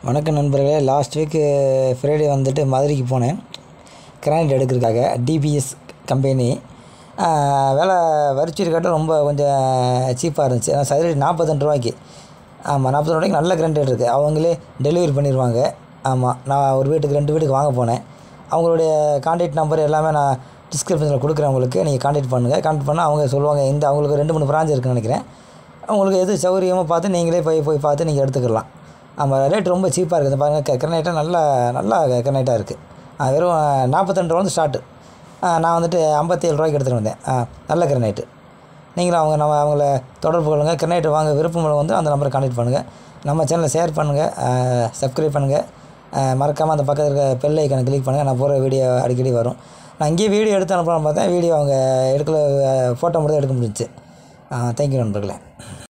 வணக்கம் நண்பர்களே last week Friday வந்துட்டு மதுரைக்கு போனேன் கிரானைட் எடுக்கிறதுக்காக டிபிஎஸ் கம்பெனி விலை வரிச்சீர் காட்டும் ரொம்ப கொஞ்சம் சீப்பாக இருந்துச்சு ஆனால் சதுர நாற்பத்தெண்டு ரூபாய்க்கு ஆமாம் நாற்பத்தெண்டு ரூபாய்க்கு நல்ல கிரானைட் இருக்குது அவங்களே டெலிவரி பண்ணிடுவாங்க ஆமாம் நான் ஒரு வீட்டுக்கு ரெண்டு வீட்டுக்கு வாங்க போனேன் அவங்களுடைய கான்டாக்ட் நம்பர் எல்லாமே நான் டிஸ்கிரிப்ஷனில் கொடுக்குறேன் உங்களுக்கு நீங்கள் கான்டாக்ட் பண்ணுங்கள் கான்டாக்ட் பண்ணால் அவங்க சொல்லுவாங்க இந்த அவங்களுக்கு ரெண்டு மூணு பிரான்ச் இருக்குன்னு நினைக்கிறேன் உங்களுக்கு எது சௌகரியமாக பார்த்து நீங்களே போய் போய் பார்த்து நீங்கள் எடுத்துக்கலாம் ஆமாம் ரேட் ரொம்ப சீப்பாக இருக்குது பாருங்கள் கிரனைட்டாக நல்லா நல்லா கிரனைட்டாக இருக்குது வெறும் நாற்பத்தெண்டு ரூபா வந்து ஸ்டார்ட்டு நான் வந்துட்டு ஐம்பத்தேழு ரூபாய்க்கு எடுத்துகிட்டு வந்தேன் ஆ, நல்ல கிரனைட்டு நீங்களும் அவங்க நம்ம அவங்கள தொடர்பு கொள்ளுங்கள் கிரனைட் வாங்க விருப்பம் வந்து அந்த நம்பரை கான்டாக்ட் பண்ணுங்கள் நம்ம சேனலை ஷேர் பண்ணுங்கள் சப்ஸ்கிரைப் பண்ணுங்கள் மறக்காமல் அந்த பக்கத்தில் இருக்க பெல் ஐக்கனை கிளிக் பண்ணுங்கள் நான் போகிற வீடியோ அடிக்கடி வரும் நான் இங்கேயே வீடியோ எடுத்து அனுப்பலாம் பார்த்தேன் வீடியோ அவங்க எடுக்கல ஃபோட்டோ மட்டும் தான் எடுக்க முடிஞ்சிச்சு தேங்க்யூ நண்பர்களே